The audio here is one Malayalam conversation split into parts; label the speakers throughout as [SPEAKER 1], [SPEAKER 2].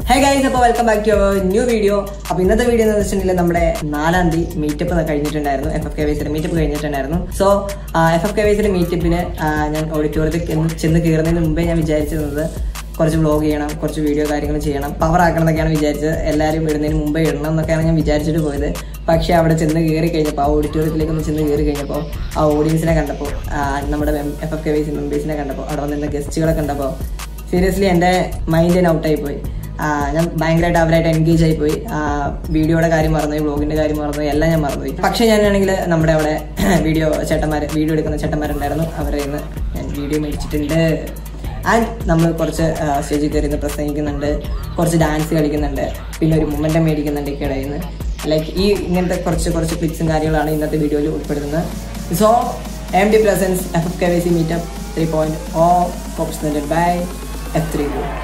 [SPEAKER 1] ഹേ ഗൈസ് അപ്പോൾ welcome back to our new video അപ്പോൾ ഇന്നത്തെ വീഡിയോ എന്ന് വെച്ചിട്ടുണ്ടെങ്കിൽ നമ്മുടെ നാലാം തീയതി മീറ്റപ്പ് കഴിഞ്ഞിട്ടുണ്ടായിരുന്നു എഫ് എഫ് കെ വൈസിൽ മീറ്റപ്പ് കഴിഞ്ഞിട്ടുണ്ടായിരുന്നു സോ എഫ് എഫ് കെ വൈസിലെ മീറ്റപ്പിന് ഞാൻ ഓഡിറ്റോറിയത്തിൽ ചെന്ന് ചെന്ന് കയറുന്നതിന് മുമ്പേ ഞാൻ വിചാരിച്ചിരുന്നത് കുറച്ച് വ്ളോഗ് ചെയ്യണം കുറച്ച് വീഡിയോ കാര്യങ്ങൾ ചെയ്യണം പവർ ആക്കണം എന്നൊക്കെയാണ് വിചാരിച്ചത് എല്ലാവരും ഇടുന്നതിന് മുമ്പേ ഇടണം എന്നൊക്കെയാണ് ഞാൻ വിചാരിച്ചിട്ട് പോയത് പക്ഷേ അവിടെ ചെന്ന് കയറി കഴിഞ്ഞപ്പോൾ ആ ഓഡിറ്റോറിയത്തിലേക്ക് ഒന്ന് ചെന്ന് കയറി കഴിഞ്ഞപ്പോൾ ആ ഓഡിയൻസിനെ കണ്ടപ്പോൾ ആ, നമ്മുടെ എഫ് എഫ് കെ വൈസ് മെമ്പേഴ്സിനെ കണ്ടപ്പോൾ അവിടെ വന്നിരുന്ന ഗസ്റ്റുകളെ കണ്ടപ്പോൾ സീരിയസ്ലി എൻ്റെ മൈൻഡ് ഔട്ടായി പോയി ആ, ഞാൻ ഭയങ്കരമായിട്ട് അവരായിട്ട് എൻഗേജ് ആയി പോയി വീഡിയോയുടെ കാര്യം മറന്നുപോയി വ്ളോഗിന്റെ കാര്യം മറന്നുപോയി എല്ലാം ഞാൻ മറന്നുപോയി പക്ഷേ ഞാനാണെങ്കിൽ നമ്മുടെ അവിടെ വീഡിയോ ചേട്ടന്മാർ വീഡിയോ എടുക്കുന്ന ചേട്ടന്മാരുണ്ടായിരുന്നു അവരെ ഇന്ന് ഞാൻ വീഡിയോ മേടിച്ചിട്ടുണ്ട് ആൻഡ് നമ്മൾ കുറച്ച് സ്റ്റേജിൽ കയറി നിന്ന് പ്രസംഗിക്കുന്നുണ്ട് കുറച്ച് ഡാൻസ് കളിക്കുന്നുണ്ട് പിന്നെ ഒരു മൊമെൻ്റം മേടിക്കുന്നുണ്ട് ഈ ഇടയിൽ നിന്ന് ലൈക്ക് ഈ ഇങ്ങനത്തെ കുറച്ച് കുറച്ച് ക്ലിപ്സും കാര്യങ്ങളാണ് ഇന്നത്തെ വീഡിയോയിൽ ഉൾപ്പെടുന്നത് so M D presence F F K V C meetup three point O focus by F three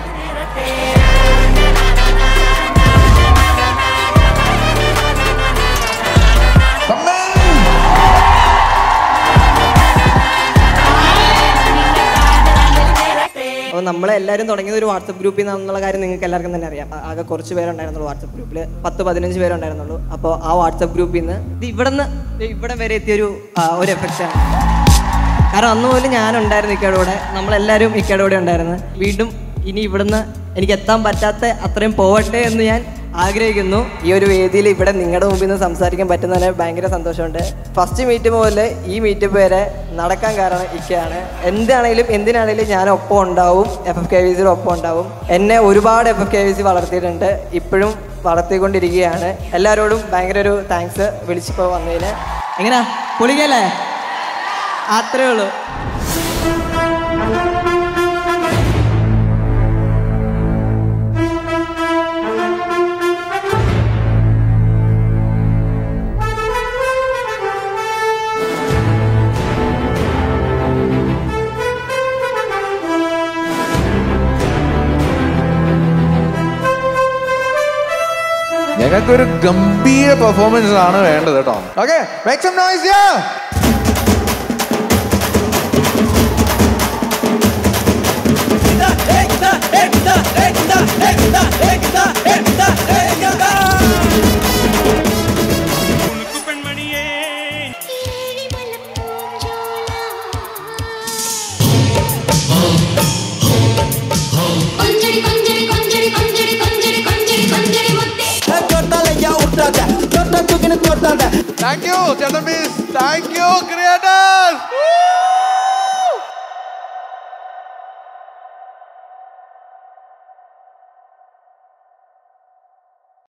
[SPEAKER 1] അപ്പോൾ നമ്മളെല്ലാവരും തുടങ്ങിയത് ഒരു വാട്സപ്പ് ഗ്രൂപ്പിൽ നിന്നുള്ള കാര്യം നിങ്ങൾക്ക് എല്ലാവർക്കും തന്നെ അറിയാം ആ- ആകെ കുറച്ച് പേരുണ്ടായിരുന്നുള്ളൂ വാട്സപ്പ് ഗ്രൂപ്പിൽ പത്ത് പതിനഞ്ച് പേരുണ്ടായിരുന്നുള്ളൂ അപ്പോൾ ആ വാട്സപ്പ് ഗ്രൂപ്പിൽ നിന്ന് ഇത് ഇവിടെ നിന്ന് ഇവിടെ വരെ എത്തിയൊരു ആ, ഒരു എഫക്റ്റാണ് കാരണം അന്ന് പോലും ഞാനുണ്ടായിരുന്നു ഇക്കയുടെ കൂടെ നമ്മളെല്ലാവരും ഇക്കയുടെ കൂടെ ഉണ്ടായിരുന്നു വീണ്ടും ഇനി ഇവിടുന്ന് എനിക്ക് എത്താൻ പറ്റാത്ത അത്രയും പോവട്ടെ എന്ന് ഞാൻ ആഗ്രഹിക്കുന്നു ഈ ഒരു വേദിയിൽ ഇവിടെ നിങ്ങളുടെ മുമ്പിൽ നിന്ന് സംസാരിക്കാൻ പറ്റുന്നതിന് ഭയങ്കര സന്തോഷമുണ്ട് ഫസ്റ്റ് മീറ്റ് മുതൽ ഈ മീറ്റ് വരെ നടക്കാൻ കാരണം ഇക്കയാണ് എന്താണെങ്കിലും എന്തിനാണെങ്കിലും ഞാൻ ഒപ്പം ഉണ്ടാവും എഫ് എഫ് കെ വി സിയുടെ ഒപ്പം ഉണ്ടാവും എന്നെ ഒരുപാട് F F K V C വളർത്തിയിട്ടുണ്ട് ഇപ്പോഴും വളർത്തിക്കൊണ്ടിരിക്കുകയാണ് എല്ലാവരോടും ഭയങ്കര ഒരു താങ്ക്സ് വിളിച്ചിപ്പോൾ വന്നതിന് എങ്ങനെയാ പൊളിക്കല്ലേ അത്രേ ഉള്ളൂ
[SPEAKER 2] ഞങ്ങൾക്കൊരു ഗംഭീര പെർഫോമൻസ് ആണ് വേണ്ടത് കേട്ടോ okay make some noise yeah
[SPEAKER 3] கொஞ்சடி கொஞ்சடி கொஞ்சடி கொஞ்சடி கொஞ்சடி கொஞ்சடி கொஞ்சடி முத்தே
[SPEAKER 2] താങ്ക് യു ചേട്ടൻ താങ്ക് യു ക്രിയേറ്റേഴ്സ്